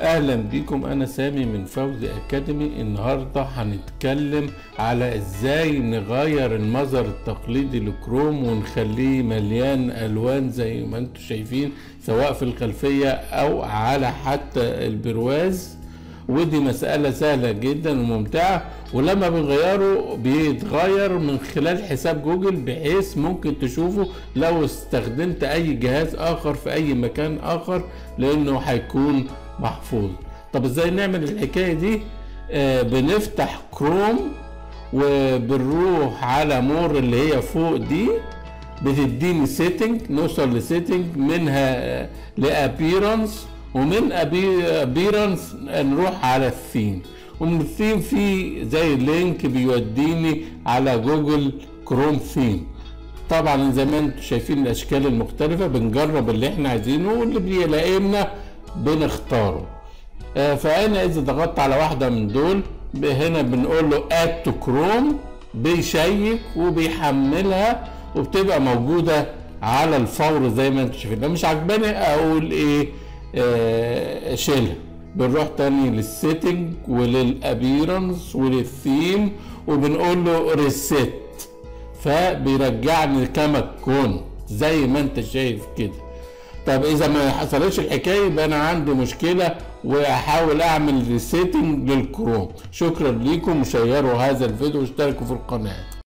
اهلا بيكم انا سامي من فوزي اكاديمي النهارده هنتكلم على ازاي نغير المظهر التقليدي لكروم ونخليه مليان الوان زي ما انتم شايفين سواء في الخلفيه او على حتى البرواز ودي مسألة سهلة جدا وممتعة ولما بنغيره بيتغير من خلال حساب جوجل بحيث ممكن تشوفه لو استخدمت أي جهاز آخر في أي مكان آخر لأنه هيكون محفوظ طب ازاي نعمل الحكاية دي آه بنفتح كروم وبنروح على مور اللي هي فوق دي بتديني سيتنج نوصل لسيتنج منها لابيرنس ومن ابيرنس نروح على الثيم ومن الثيم في زي لينك بيوديني على جوجل كروم ثيم طبعا زي ما انتم شايفين الاشكال المختلفه بنجرب اللي احنا عايزينه واللي بيلائمنا بنختاره آه فانا اذا ضغطت على واحده من دول هنا بنقول له اد تو كروم بيشيك وبيحملها وبتبقى موجوده على الفور زي ما انتم شايفين لو مش عجباني اقول ايه آه شيلها بنروح تاني للسيتنج وللابيرنس وللثيم وبنقول له ريسيت فبيرجعني كما كنت زي ما انت شايف كده طب اذا ما حصلتش الحكايه يبقى انا عندي مشكله واحاول اعمل ريسيتنج للكروم شكرا ليكم وشيروا هذا الفيديو واشتركوا في القناه